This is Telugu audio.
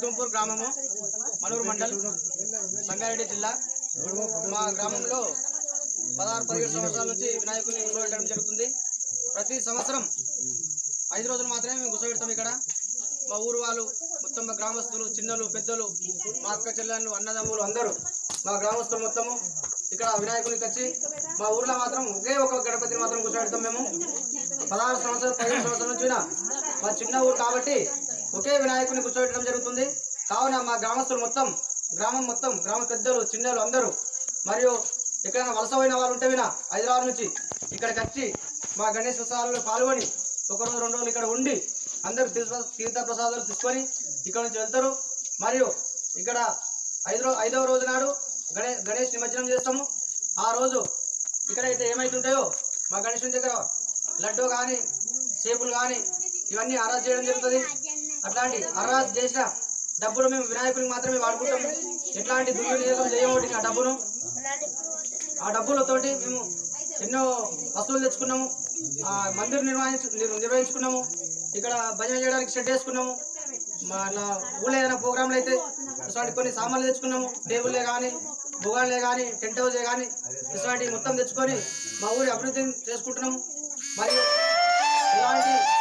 కుటుంపూర్ గ్రామము మనూరు మండల్ సంగారెడ్డి జిల్లా మా గ్రామంలో పదహారు పదిహేడు సంవత్సరాల నుంచి వినాయకుడిని కూర్చోబెట్టడం జరుగుతుంది ప్రతి సంవత్సరం ఐదు రోజులు మాత్రమే మేము కూర్చోబెడతాం ఇక్కడ మా ఊరు వాళ్ళు మొత్తం మా గ్రామస్తులు చిన్నలు పెద్దలు మా అక్క చెల్లెళ్ళు అన్నదమ్ములు అందరూ మా గ్రామస్తులు మొత్తము ఇక్కడ వినాయకునికి వచ్చి మా ఊర్లో మాత్రం ఒకే ఒక గణపతిని మాత్రం కూర్చోబెడతాం మేము పదహారు సంవత్సరాలు పదిహేను సంవత్సరాల నుంచి వినా మా చిన్న ఊరు కాబట్టి ఒకే వినాయకుని కూర్చోబెట్టడం జరుగుతుంది కావున మా గ్రామస్తులు మొత్తం గ్రామం మొత్తం గ్రామ పెద్దలు చిన్నలు అందరూ మరియు ఎక్కడైనా వలస పోయిన వాళ్ళు ఉంటే వినా హైదరాబాద్ నుంచి ఇక్కడికి వచ్చి మా గణేష్ ఉత్సవాలలో పాల్గొని ఒక రోజు రెండు రోజులు ఇక్కడ ఉండి అందరూ తీర్థ తీర్థ ప్రసాదాలు తీసుకొని ఇక్కడ నుంచి వెళ్తారు మరియు ఇక్కడ ఐదు రో ఐదవ రోజు నాడు గణే గణేష్ నిమజ్జనం చేస్తాము ఆ రోజు ఇక్కడైతే ఏమైతుంటాయో మా గణేషుని దగ్గర లడ్డు కానీ సేపులు కానీ ఇవన్నీ అరాజ్ చేయడం జరుగుతుంది అట్లాంటి అరాజ్ చేసిన డబ్బులు మేము వినాయకునికి మాత్రమే వాడుకుంటాం ఎట్లాంటి దుర్వినియోగం చేయమోటి ఆ డబ్బును ఆ డబ్బులతోటి మేము ఎన్నో వస్తువులు తెచ్చుకున్నాము ఆ మందిర్ నిర్వహించు నిర్- నిర్వహించుకున్నాము ఇక్కడ భజన చేయడానికి షెడ్ వేసుకున్నాము మా అట్లా ఊళ్ళో ఏదైనా ప్రోగ్రాంలు అయితే ఇటువంటి కొన్ని సామాన్లు తెచ్చుకున్నాము టేబుల్లే కానీ భుగాలే కానీ టెంట్ హౌసే కానీ ఇటువంటి మొత్తం తెచ్చుకొని మా ఊరి అభివృద్ధిని చేసుకుంటున్నాము మరియు ఇలాంటి